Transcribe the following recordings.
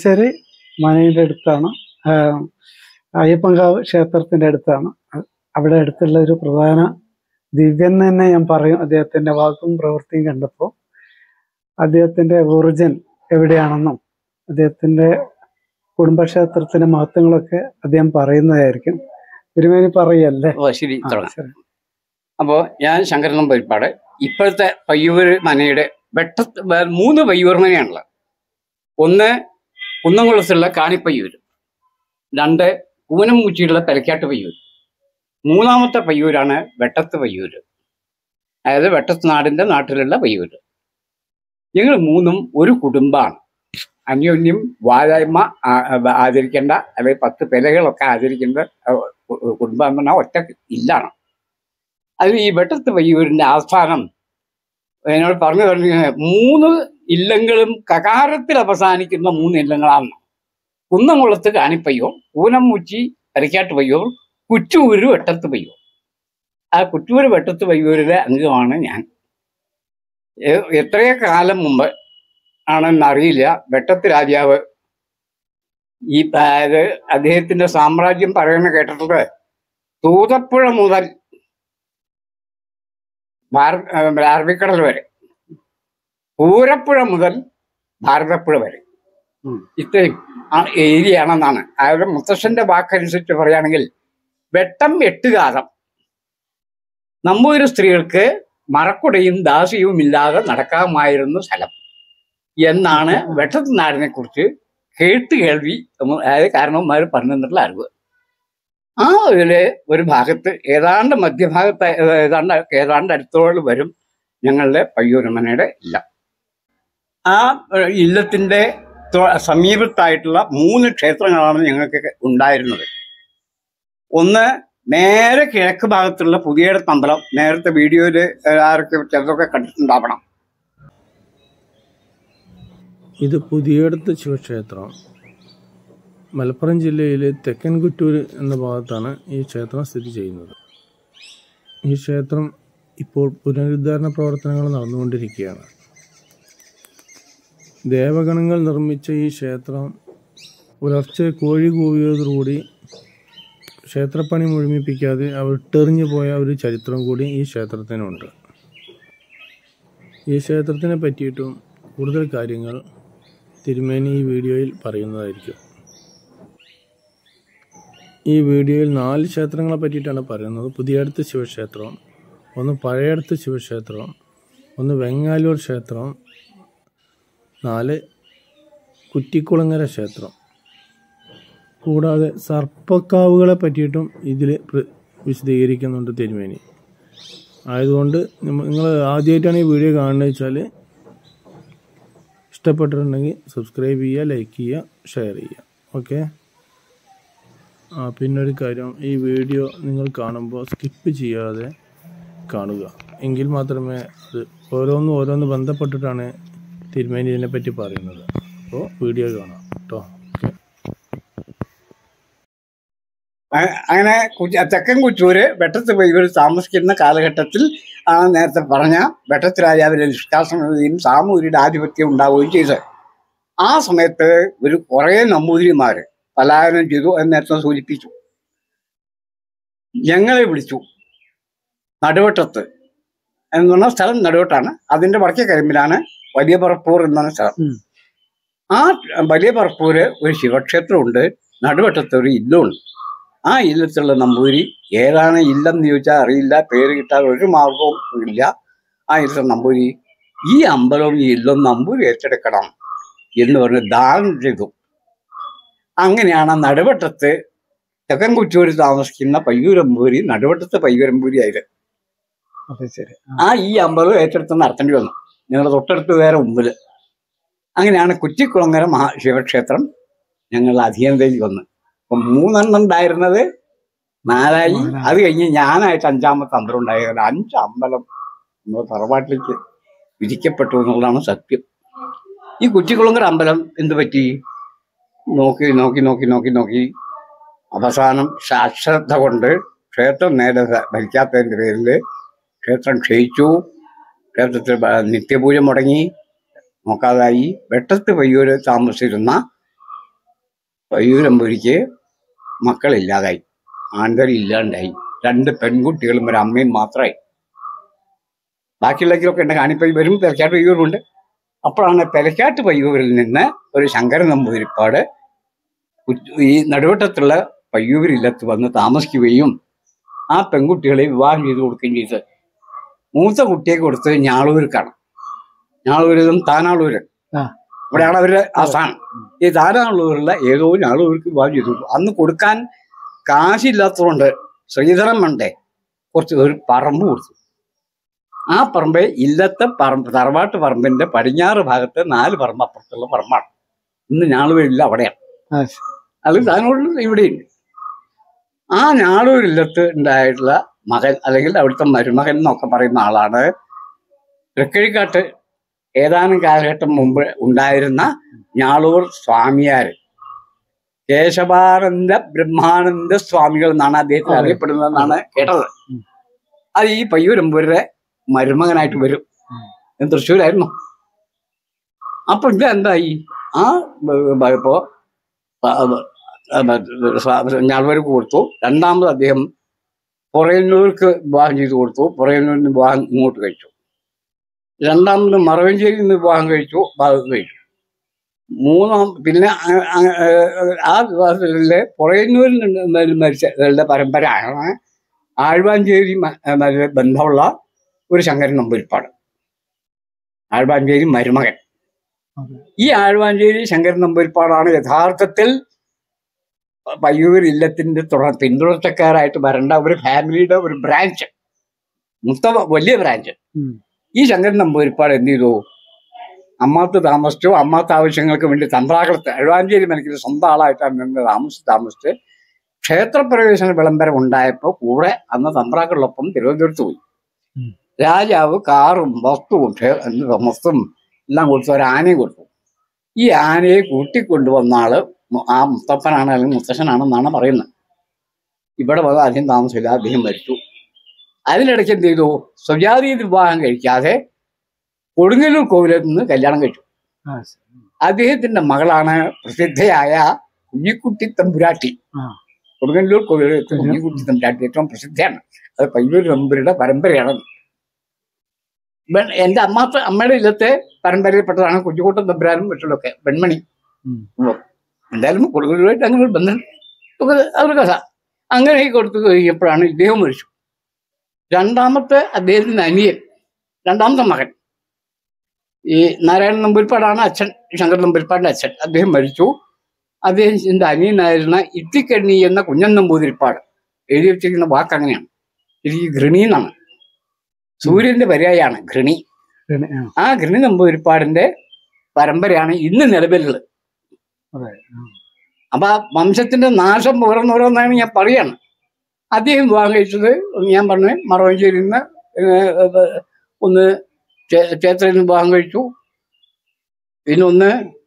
തലശ്ശേരി മനയുടെ അടുത്താണ് ആ, അയ്യപ്പൻകാവ് ക്ഷേത്രത്തിന്റെ അടുത്താണ് അ- അവിടെ അടുത്തുള്ള ഒരു പ്രധാന ദിവ്യൻ എന്ന് തന്നെ ഞാൻ പറയും അദ്ദേഹത്തിന്റെ വാക്കും പ്രവൃത്തിയും കണ്ടപ്പോൾ അദ്ദേഹത്തിന്റെ ഒറിജിൻ എവിടെയാണെന്നും അദ്ദേഹത്തിന്റെ കുടുംബക്ഷേത്രത്തിന്റെ മഹത്വങ്ങളൊക്കെ അദ്ദേഹം പറയുന്നതായിരിക്കും തിരുമേനി പറയല്ലേ ഓ ശരി ആ, തുടങ്ങാം ശരി. അപ്പോൾ ഞാൻ ശങ്കരനം പരിപ്പാട് ഇപ്പോഴത്തെ പയ്യൂർ മനയുടെ വെട്ട വേ- മൂന്ന് പയ്യൂർ മനയാണുള്ളത് ഒന്ന് കുന്നംകുളത്തുള്ള കാണിപ്പയ്യൂർ രണ്ട് കൂനംമുച്ചിയുള്ള തലക്കാട്ട് പയ്യൂർ മൂന്നാമത്തെ പയ്യൂരാണ് വെട്ടത്ത് പയ്യൂർ അതായത് വെട്ടത്ത് നാടിന്റെ നാട്ടിലുള്ള പയ്യൂർ ഞങ്ങൾ മൂന്നും ഒരു കുടുംബമാണ് അന്യോന്യം വാഴായ്മ ആ- ആ- ആചരിക്കേണ്ട അല്ലെങ്കിൽ പത്ത് പെലകളൊക്കെ ആചരിക്കേണ്ട ആ, കു- കുടുംബം എന്ന് പറഞ്ഞാൽ ഒറ്റ ഇല്ലാണ് അത് ഈ വെട്ടത്ത് പയ്യൂരിന്റെ ആസ്ഥാനം എന്നോട് പറഞ്ഞു പറഞ്ഞു മൂന്ന് ഇല്ലങ്ങളും കകാരത്തിൽ അവസാനിക്കുന്ന മൂന്ന് ഇല്ലങ്ങളാണ് കുന്നംകുളത്ത് കാണിപ്പയ്യൂർ കൂനംമുച്ചി അരക്കാട്ട് പയ്യൂർ കുറ്റൂര് വെട്ടത്ത് പയ്യൂർ ആ കുറ്റൂര് വെട്ടത്ത് പയ്യൂരിലെ അംഗമാണ് ഞാൻ എ- എത്രയോ കാലം മുമ്പ് ആണെന്നറിയില്ല വെട്ടത്ത് രാജാവ് ഈ അതായത് അദ്ദേഹത്തിന്റെ സാമ്രാജ്യം പറയുന്ന കേട്ടിട്ടുണ്ട് തൂതപ്പുഴ മുതൽ ഭാര- ആ, അറബിക്കടൽ വരെ പൂരപ്പുഴ മുതൽ ഭാരതപ്പുഴ വരെ ഉം. ഇത്രയും ആ ഏരിയ ആണെന്നാണ് അതായത് മുത്തശ്ശന്റെ വാക്കനുസരിച്ച് പറയുകയാണെങ്കിൽ വെട്ടം എട്ടുകാലം നമ്പൂതിരി സ്ത്രീകൾക്ക് മറക്കുടയും ദാസിയും ഇല്ലാതെ നടക്കാമായിരുന്ന സ്ഥലം എന്നാണ് വെട്ടത്തിനാടിനെ കുറിച്ച് കേട്ട് കേൾവി നമ്മ- അതായത് കാരണവന്മാർ പറഞ്ഞു തന്നിട്ടുള്ള അറിവ് ആ ഇതില് ഒരു ഭാഗത്ത് ഏതാണ്ട് മധ്യഭാഗത്ത് ഏതാണ്ട് ഏതാണ്ട് അടുത്തോളം വരും ഞങ്ങളുടെ പയ്യൂരമ്മനയുടെ ഇല്ലം ആ ഏഹ്, ഇല്ലത്തിന്റെ തൊ- സമീപത്തായിട്ടുള്ള മൂന്ന് ക്ഷേത്രങ്ങളാണ് ഞങ്ങൾക്ക് ഉണ്ടായിരുന്നത് ഒന്ന് നേരെ കിഴക്ക് ഭാഗത്തുള്ള പുതിയടത്ത് അമ്പലം നേരത്തെ വീഡിയോയിൽ ആരൊക്കെ ചിലതൊക്കെ കണ്ടിട്ടുണ്ടാവണം ഇത് പുതിയടത്ത് ശിവക്ഷേത്രം മലപ്പുറം ജില്ലയിലെ തെക്കൻകുറ്റൂർ എന്ന ഭാഗത്താണ് ഈ ക്ഷേത്രം സ്ഥിതി ചെയ്യുന്നത് ഈ ക്ഷേത്രം ഇപ്പോൾ പുനരുദ്ധാരണ പ്രവർത്തനങ്ങൾ നടന്നുകൊണ്ടിരിക്കുകയാണ് ദേവഗണങ്ങൾ നിർമ്മിച്ച ഈ ക്ഷേത്രം പുലർച്ചെ കോഴി കൂവിയതോടുകൂടി ക്ഷേത്രപ്പണി മുഴുമിപ്പിക്കാതെ അവർ ഇട്ടെറിഞ്ഞു പോയ ഒരു ചരിത്രം കൂടി ഈ ക്ഷേത്രത്തിനുണ്ട് ഈ ക്ഷേത്രത്തിനെ പറ്റിയിട്ടും കൂടുതൽ കാര്യങ്ങൾ തിരുമേനി ഈ വീഡിയോയിൽ പറയുന്നതായിരിക്കും ഈ വീഡിയോയിൽ നാല് ക്ഷേത്രങ്ങളെ പറ്റിയിട്ടാണ് പറയുന്നത് പുതിയടത്ത് ശിവക്ഷേത്രം ഒന്ന് പഴയടത്ത് ശിവക്ഷേത്രം ഒന്ന് വെങ്ങാലൂർ ക്ഷേത്രം നാല് കുറ്റിക്കുളങ്ങര ക്ഷേത്രം കൂടാതെ സർപ്പക്കാവുകളെ പറ്റിയിട്ടും ഇതിൽ വിശദീകരിക്കുന്നുണ്ട് തിരുമേനി ആയതുകൊണ്ട് നിങ്ങൾ ആദ്യമായിട്ടാണ് ഈ വീഡിയോ കാണുന്നത് വെച്ചാൽ ഇഷ്ടപ്പെട്ടിട്ടുണ്ടെങ്കിൽ സബ്സ്ക്രൈബ് ചെയ്യുക ലൈക്ക് ചെയ്യുക ഷെയർ ചെയ്യുക ഓക്കെ ആ പിന്നെ ഒരു കാര്യം ഈ വീഡിയോ നിങ്ങൾ കാണുമ്പോൾ സ്കിപ്പ് ചെയ്യാതെ കാണുക എങ്കിൽ മാത്രമേ അത് ഓരോന്നും ഓരോന്ന് ബന്ധപ്പെട്ടിട്ടാണ് തിരുമേനി ഇതിനെപ്പറ്റി പറയുന്നത് അപ്പോൾ വീഡിയോ കാണാം കേട്ടോ ഓക്കെ അ- അങ്ങനെ കുച്ച- തെക്കൻ കുച്ചൂര് വെട്ടത്ത് പയ്യൂർ താമസിക്കുന്ന കാലഘട്ടത്തിൽ ആണ് നേരത്തെ പറഞ്ഞ വെട്ടത്ത് രാജാവിന്റെ നിഷ്കാസനതയും സാമൂതിരിയുടെ ആധിപത്യം ഉണ്ടാവുകയും ചെയ്തത് ആ സമയത്ത് ഒരു കുറേ നമ്പൂതിരിമാര് പലായനം ചെയ്തു എന്ന് നേരത്തെ സൂചിപ്പിച്ചു ഞങ്ങളെ വിളിച്ചു നടുവട്ടത്ത് എന്ന് പറഞ്ഞ സ്ഥലം നടുവട്ടാണ് അതിന്റെ വടക്കേ കരിമ്പിലാണ് വലിയ പറപ്പൂർ എന്നാണ് സ്ഥലം ഉം. ആ വലിയ പറപ്പൂര് ഒരു ശിവക്ഷേത്രമുണ്ട് നടുവട്ടത്ത് ഒരു ഇല്ലമുണ്ട് ആ ഇല്ലത്തുള്ള നമ്പൂരി ഏതാണ് ഇല്ലെന്ന് ചോദിച്ചാൽ അറിയില്ല പേര് കിട്ടാൻ ഒരു മാർഗവും ഇല്ല ആ ഇല്ലത്തെ നമ്പൂരി ഈ അമ്പലവും ഈ ഇല്ലം നമ്പൂരി ഏറ്റെടുക്കണം എന്ന് പറഞ്ഞ് ദാനം ചെയ്തു അങ്ങനെയാണ് നടുവട്ടത്ത് തെക്കൻകുറ്റൂര് താമസിക്കുന്ന പയ്യൂരമ്പൂരി നടുവട്ടത്ത് പയ്യൂരമ്പൂരി ആയത് അത് ശരി ആ ഈ അമ്പലം ഏറ്റെടുത്ത് നടത്തേണ്ടി വന്നു ഞങ്ങളുടെ തൊട്ടടുത്ത് വേറെ മുമ്പിൽ അങ്ങനെയാണ് കുറ്റിക്കുളങ്ങര മഹാ ശിവക്ഷേത്രം ഞങ്ങൾ അധികന്തയിൽ വന്ന് അപ്പം മൂന്നെണ്ണം ഉണ്ടായിരുന്നത് നാലായി നാലായി. അത് കഴിഞ്ഞ് ഞാനായിട്ട് അഞ്ചാമത്തെ അമ്പലം ഉണ്ടായത് അഞ്ച് അമ്പലം നമ്മുടെ തറവാട്ടിലേക്ക് വിധിക്കപ്പെട്ടു എന്നുള്ളതാണ് സത്യം ഈ കുറ്റിക്കുളങ്ങര അമ്പലം എന്ത് പറ്റി നോക്കി നോക്കി നോക്കി നോക്കി നോക്കി അവസാനം അശ്രദ്ധ കൊണ്ട് ക്ഷേത്രം നേരെ ഭരിക്കാത്തതിൻ്റെ പേരിൽ ക്ഷേത്രം ക്ഷയിച്ചു ക്ഷേത്രത്തിൽ ബ- നിത്യപൂജ മുടങ്ങി നോക്കാതായി വെട്ടത്ത് പയ്യൂര് താമസിച്ചിരുന്ന പയ്യൂരമ്പൂരിക്ക് മക്കളില്ലാതായി ആൺതരി ഇല്ലാണ്ടായി രണ്ട് പെൺകുട്ടികളും ഒരു അമ്മയും മാത്രമായി ബാക്കിയുള്ളവരൊക്കെ ഉണ്ട് കാണിപ്പയ്യൂരും പെരക്കാട്ട് പയ്യൂരുമുണ്ട് അപ്പോഴാണ് പെരക്കാട്ട് പയ്യൂരിൽ നിന്ന് ഒരു ശങ്കരൻ നമ്പൂതിരിപ്പാട് ഉച്ച- ഈ നടുവട്ടത്തുള്ള പയ്യൂരില്ലത്ത് വന്ന് താമസിക്കുകയും ആ പെൺകുട്ടികളെ വിവാഹം ചെയ്ത് കൊടുക്കുകയും ചെയ്ത് മൂത്ത കുട്ടിയെ കൊടുത്ത് ഞാളൂർക്കാണ് ഞാളൂരും താനാളൂര് ആ. ഇവിടെയാണ് അവരുടെ ആസ്ഥാനം ഈ താനാളൂരിലുള്ള ഏതോ ഞാളൂർക്ക് വിവാഹം ചെയ്തു കൊടുത്തു. അന്ന് കൊടുക്കാൻ കാശില്ലാത്തതുകൊണ്ട് ശ്രീധരൻ മണ്ടേ കുറച്ച് ഒരു പറമ്പ് കൊടുത്തു ആ പറമ്പ് ഇല്ലത്തെ പറമ്പ് തറവാട്ട് പറമ്പിന്റെ പടിഞ്ഞാറ് ഭാഗത്ത് നാല് പറമ്പ് അപ്പുറത്തുള്ള പറമ്പാണ് ഇന്ന് ഞാളൂരില്ല അവിടെയാണ് ആ, അത് താനൂരിൽ ഇവിടെയുണ്ട് ആ ഞാളൂരില്ലത്ത് ഉണ്ടായിട്ടുള്ള മകൻ അല്ലെങ്കിൽ അവിടുത്തെ മരുമകൻ എന്നൊക്കെ പറയുന്ന ആളാണ് തൃക്കഴിക്കാട്ട് ഏതാനും കാലഘട്ടം മുമ്പ് ഉണ്ടായിരുന്ന ഞാളൂർ സ്വാമിയാര് കേശവാനന്ദ ബ്രഹ്മാനന്ദ സ്വാമികൾ എന്നാണ് അദ്ദേഹത്തിന് അതെ. അറിയപ്പെടുന്നതെന്നാണ് കേട്ടത് ഉം. അത് ഈ പയ്യൂരമ്പൂരുടെ മരുമകനായിട്ട് വരും ഉം. ഇത് തൃശ്ശൂരായിരുന്നു അപ്പൊ ഇത് എന്തായി ആ ബ- ബ- ഇപ്പോ ഞാൾവർക്ക് കൊടുത്തു രണ്ടാമത് അദ്ദേഹം പുറയന്നൂർക്ക് വിവാഹം ചെയ്തു കൊടുത്തു പുറയന്നൂരിന് വിവാഹം ഇങ്ങോട്ട് കഴിച്ചു രണ്ടാമത് മറവഞ്ചേരിയിൽ നിന്ന് വിവാഹം കഴിച്ചു ഭാഗത്ത് കഴിച്ചു മൂന്നാം പിന്നെ ആ- ആ- ആ വിവാഹത്തിലെ പുറയന്നൂരിൽ നിന്ന് മരിച്ചവരുടെ പരമ്പരയാണ് ആഴ്വാഞ്ചേരി മ- മ- ബന്ധമുള്ള ഒരു ശങ്കരൻ നമ്പൂരിപ്പാട് ആഴ്വാഞ്ചേരി മരുമകൻ അതെ. ഈ ആഴ്വാഞ്ചേരി ശങ്കരൻ നമ്പൂരിപ്പാടാണ് യഥാർത്ഥത്തിൽ പയ്യൂർ ഇല്ലത്തിന്റെ തുടർ പിന്തുടർച്ചക്കാരായിട്ട് വരേണ്ട ഒരു ഫാമിലിയുടെ ഒരു ബ്രാഞ്ച് മൊത്തം വലിയ ബ്രാഞ്ച് ഉം. ഈ ശങ്കരൻ നമ്പൂരിപ്പാട് എന്ത് ചെയ്തു അമ്മാത്ത് താമസിച്ചു അമ്മാത്ത ആവശ്യങ്ങൾക്ക് വേണ്ടി തന്ത്രാകുളത്ത് എഴുവാഞ്ചേരി മനക്കിൽ സ്വന്തം ആളായിട്ടാണ് നിന്ന് താമസിച്ച് താമസിച്ച് ക്ഷേത്രപ്രവേശന വിളംബരം ഉണ്ടായപ്പോൾ കൂടെ അന്ന് തന്ത്രാക്കളൊപ്പം തിരുവനന്തപുരത്ത് പോയി ഉം. രാജാവ് കാറും വസ്തുവും ക്ഷേ- എന്തുവാ, വസ്തുവും എല്ലാം കൊടുത്തു ഒരു ആനയും കൊടുത്തു ഈ ആനയെ കൂട്ടിക്കൊണ്ടുവന്ന ആള് മു- ആ മുത്തപ്പനാണ് അല്ലെങ്കിൽ മുത്തശ്ശനാണെന്നാണ് പറയുന്നത് ഇവിടെ വന്ന് അധികം താമസമില്ല അദ്ദേഹം മരിച്ചു അതിനിടയ്ക്ക് എന്ത് ചെയ്തു സ്വജാതി വിവാഹം കഴിക്കാതെ കൊടുങ്ങല്ലൂർ കോവിലിൽ നിന്ന് കല്യാണം കഴിച്ചു ആ, അദ്ദേഹത്തിന്റെ മകളാണ് പ്രസിദ്ധയായ കുഞ്ഞിക്കുട്ടി തമ്പുരാട്ടി ആ. കൊടുങ്ങല്ലൂർ കോവിലത്തെ കുഞ്ഞിക്കുട്ടി തമ്പുരാട്ടി ഏറ്റവും പ്രസിദ്ധയാണ് അത് പയ്യൂർ നമ്പൂരിയുടെ പരമ്പരയാണ് ബെ- എന്റെ അമ്മാത്ത അമ്മയുടെ ഇല്ലത്തെ പരമ്പരയിൽപ്പെട്ടതാണ് കുഞ്ഞുകൂട്ടം തമ്പുരാനും മറ്റുള്ളൊക്കെ വെൺമണി ഉം. ഉവ്വ്. എന്തായാലും കൊടുങ്ങല്ലൂരായിട്ട് അങ്ങനെ ഒരു ബന്ധം ഒക്കെ അതൊരു കഥ അങ്ങനെ കൊടുത്തു കഴിഞ്ഞപ്പോഴാണ് ഇദ്ദേഹം മരിച്ചു രണ്ടാമത്തെ അദ്ദേഹത്തിന്റെ അനിയൻ രണ്ടാമത്തെ മകൻ ഈ നാരായണൻ നമ്പൂരിപ്പാടാണ് അച്ഛൻ ശങ്കർ നമ്പൂരിപ്പാടിന്റെ അച്ഛൻ അദ്ദേഹം മരിച്ചു അദ്ദേഹത്തിന്റെ അനിയനായിരുന്ന ഇത്തിക്കണ്ണി എന്ന കുഞ്ഞൻ നമ്പൂതിരിപ്പാട് എഴുതി വെച്ചിരിക്കുന്ന വാക്ക് അങ്ങനെയാണ് ഇത് ഈ ഘൃണി എന്നാണ് സൂര്യന്റെ പര്യായാണ് ഘൃണി പിന്നെ, ആ, ആ ഘൃണി നമ്പൂതിരിപ്പാടിന്റെ പരമ്പരയാണ് ഇന്ന് നിലവിലുള്ളത് അതെ ആ. അപ്പൊ ആ വംശത്തിന്റെ നാശം ഓരോന്നോരോന്നാണ് ഞാൻ പറയാണ് അദ്ദേഹം വിവാഹം കഴിച്ചത് ഞാൻ പറഞ്ഞു മറവഞ്ചേരിയിൽ നിന്ന് ഏഹ്, ഒന്ന് ക്ഷേ- ക്ഷേത്രത്തിൽ നിന്ന് വിവാഹം കഴിച്ചു പിന്നെ ഒന്ന്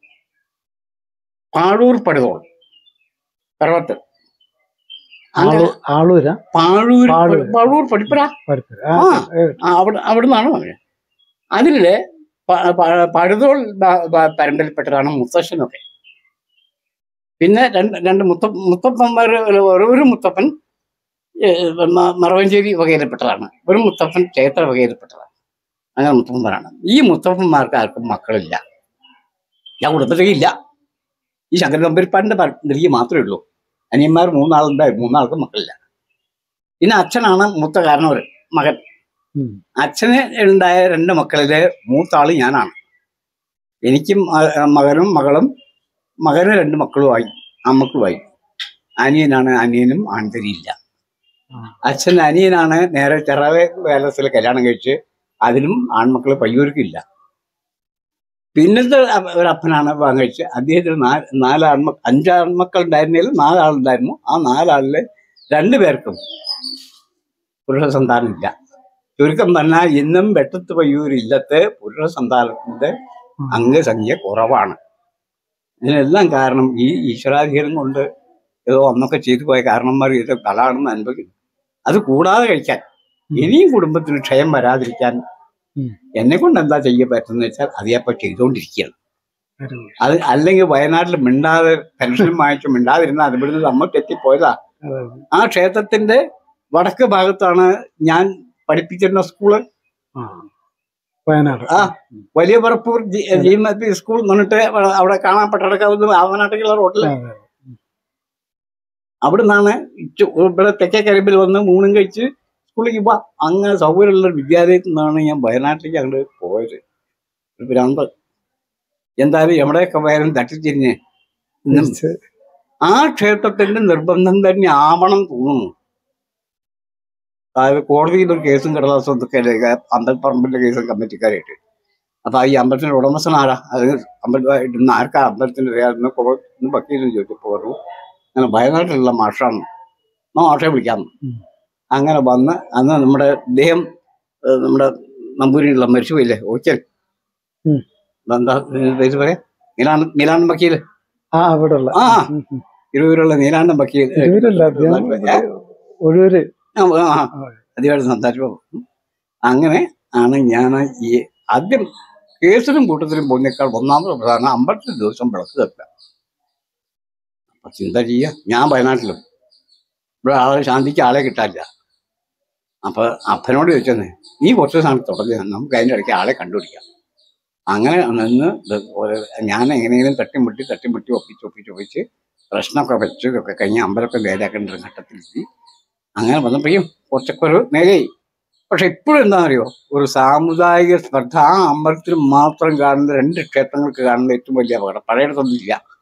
പാഴൂർ പടുതോൾ പിറവത്ത് അങ്ങനെ ആളൂ- ആളൂരാ പാഴൂർ പാഴൂർ. പാഴൂർ പഠിപ്പറ പഠിപ്പുര. ആ, ആ. ഏ, ആ, അവിടെ അവിടെ നിന്നാണ് പറഞ്ഞത് അതില് പ- പ- പഴുതോൾ ബ- ബ- പരമ്പരയിൽപ്പെട്ടതാണ് മുത്തശ്ശനൊക്കെ പിന്നെ രണ്ട് രണ്ട് മുത്ത മുത്തപ്പന്മാർ ഒരു- ഒരു മുത്തപ്പൻ ഏ, മ- മറവഞ്ചേരി വകയിൽപ്പെട്ടതാണ് ഒരു മുത്തപ്പൻ ക്ഷേത്ര വകയിൽപ്പെട്ടതാണ് അങ്ങനെ മുത്തപ്പന്മാരാണ് ഈ മുത്തപ്പന്മാർക്ക് ആർക്കും മക്കളില്ല ഞാൻ കുടുംബത്തിലേ ഇല്ല ഈ ശങ്കര നമ്പരിപ്പാടിന്റെ എനിക്ക് മാത്രമേ ഉള്ളൂ അനിയന്മാർ മൂന്നാളുണ്ടായിരുന്നു മൂന്നാൾക്കും മക്കളില്ല പിന്നെ അച്ഛനാണ് മൂത്ത കാരണവർ മകൻ ഉം. അച്ഛന് ഉണ്ടായ രണ്ട് മക്കളിലെ മൂത്താള് ഞാനാണ് എനിക്കും മ- മകനും മകളും മകന് രണ്ട് മക്കളുമായി അമ്മക്കളുമായി അനിയനാണ് അനിയനും ആൺതരിയില്ല ആ. അച്ഛൻ അനിയനാണ് നേരെ ചെറവെ വേലത്തിൽ കല്യാണം കഴിച്ച് അതിനും ആൺമക്കൾ പയ്യൂർക്കില്ല പിന്നത്തെ അ- ഒരു അപ്പനാണ് വിവാഹം കഴിച്ച് അദ്ദേഹത്തിന് നാല് നാല് ആൺമ അഞ്ച് ആൺമക്കൾ ഉണ്ടായിരുന്നതിൽ നാലാളുണ്ടായിരുന്നു ആ നാലാളില് രണ്ടു പേർക്കും പുരുഷ സന്താനമില്ല ചുരുക്കം പറഞ്ഞാൽ ഇന്നും വെട്ടത്ത് പയ്യൂർ ഇല്ലത്തെ പുരുഷ സന്താനത്തിന്റെ അംഗസംഖ്യ കുറവാണ് ഇതിനെല്ലാം കാരണം ഈ ഈശ്വരാധീനം കൊണ്ട് ഏതോ അന്നൊക്കെ ചെയ്തു പോയ കാരണന്മാർ ഇത് കലാണെന്ന് അനുഭവിക്കുന്നു അത് കൂടാതെ കഴിക്കാൻ ഇനിയും കുടുംബത്തിന് ക്ഷയം വരാതിരിക്കാൻ ഉം. എന്നെ കൊണ്ട് എന്താ ചെയ്യാൻ പറ്റുന്ന വെച്ചാൽ അത് ഞാൻ ഇപ്പൊ ചെയ്തുകൊണ്ടിരിക്കുകയാണ് Very good. അത് അല്ലെങ്കിൽ വയനാട്ടിൽ മിണ്ടാതെ പെൻഷൻ വാങ്ങിച്ചു മിണ്ടാതിരുന്ന അത് ഇവിടുന്ന് നമ്മൾ തെറ്റിപ്പോയതാ അതെ. ആ ക്ഷേത്രത്തിന്റെ വടക്ക് ഭാഗത്താണ് ഞാൻ പഠിപ്പിച്ചിരുന്ന സ്കൂള് ആ. വയനാട് ആ. വലിയ Parappur G M L P school എന്ന് പറഞ്ഞിട്ട് അവിടെ കാണാൻ പട്ടടക്കാവുന്ന ആവനാട്ടിലുള്ള റോഡിൽ അതെ. അവിടെ നിന്നാണ് ഇവിടെ തെക്കേ കരിമ്പിൽ വന്ന് മൂന്നും കഴിച്ച് സ്കൂളിലേക്ക് പോവാ അങ്ങനെ സൗകര്യമുള്ള ഒരു വിദ്യാലയത്തിൽ നിന്നാണ് ഞാൻ വയനാട്ടിലേക്ക് അങ്ങോട്ട് പോയത് ഒരു ഭ്രാന്ത് എന്തായാലും എവിടെയൊക്കെ പോയാലും തട്ടിത്തിരിഞ്ഞ് ഇന്നും തിരിച്ച് ആ ക്ഷേത്രത്തിന്റെ നിർബന്ധം തന്നെ ആവണം തോന്നുന്നു അതായത് കോടതിയിൽ ഒരു കേസും കടലാസും ഒക്കെ അല്ലേ അമ്പലപ്പറമ്പിന്റെ കേസും കമ്മിറ്റിക്കാരായിട്ട് അപ്പൊ ഈ അമ്പലത്തിന്റെ ഉടമസ്ഥൻ ആരാ അത് അമ്പലമായിട്ട് ആർക്കാ അമ്പലത്തിന്റെ പേരെന്ന് കോടതി വക്കീലും ചോദിച്ചപ്പോ പറഞ്ഞു അങ്ങനെ വയനാട്ടിലുള്ള മാഷാണ് ആ മാഷെ വിളിക്കാം ഉം. അങ്ങനെ വന്ന് അന്ന് നമ്മുടെ ഇദ്ദേഹം ഏഹ്, നമ്മുടെ നമ്പൂരിലുള്ള മരിച്ചുപോയില്ലേ ഓച്ചൻ ഉം. എന്താ ഇതിന്റെ പേര് പറയാ നീലാണ്ട് നീലാണ്ട് വക്കീല് ആ അവിടെ ഉള്ള ആ ഇരുവരുള്ള നീലാണ്ടം വക്കീൽ ഒഴൂരല്ല അദ്ദേഹം ഏ? ഒഴൂര് ആ, ആ, അധികമായിട്ട് സംസാരിച്ചപ്പോ അങ്ങനെ ആണ് ഞാൻ ഈ ആദ്യം കേസിലും കൂട്ടത്തിലും പോകുന്നേക്കാൾ ഒന്നാമത് പ്രധാനം അമ്പലത്തിൽ ദിവസം വിളക്ക് കത്തുക അപ്പൊ ചിന്ത ചെയ്യുക ഞാൻ വയനാട്ടിലും ഇവിടെ ആളെ ശാന്തിക്ക് ആളെ കിട്ടാനില്ല അപ്പൊ അപ്പനോട് ചോദിച്ചെന്നേ നീ കുറച്ച് സമയം തുടങ്ങുക നമുക്ക് അതിൻ്റെ ഇടയ്ക്ക് ആളെ കണ്ടുപിടിക്കാം അങ്ങനെ നിന്ന് ഇത് ഒരു- ഞാൻ എങ്ങനെയെങ്കിലും തട്ടിമുട്ടി തട്ടിമുട്ടി ഒപ്പിച്ച് ഒപ്പിച്ച് ഒപ്പിച്ച് പ്രശ്നമൊക്കെ വെച്ച് ഒക്കെ കഴിഞ്ഞ് അമ്പലമൊക്കെ നേരാക്കേണ്ട ഒരു ഘട്ടത്തിലെത്തി അങ്ങനെ വന്നപ്പോഴും കുറച്ചൊക്കെ ഒരു നേരെയായി പക്ഷെ ഇപ്പോഴും എന്താ അറിയോ ഒരു സാമുദായിക സ്പർദ്ധ ആ അമ്പലത്തിൽ മാത്രം കാണുന്ന രണ്ട് ക്ഷേത്രങ്ങൾക്ക് കാണുന്ന ഏറ്റവും വലിയ അപകടം പഴയടത്തൊന്നും ഇല്ല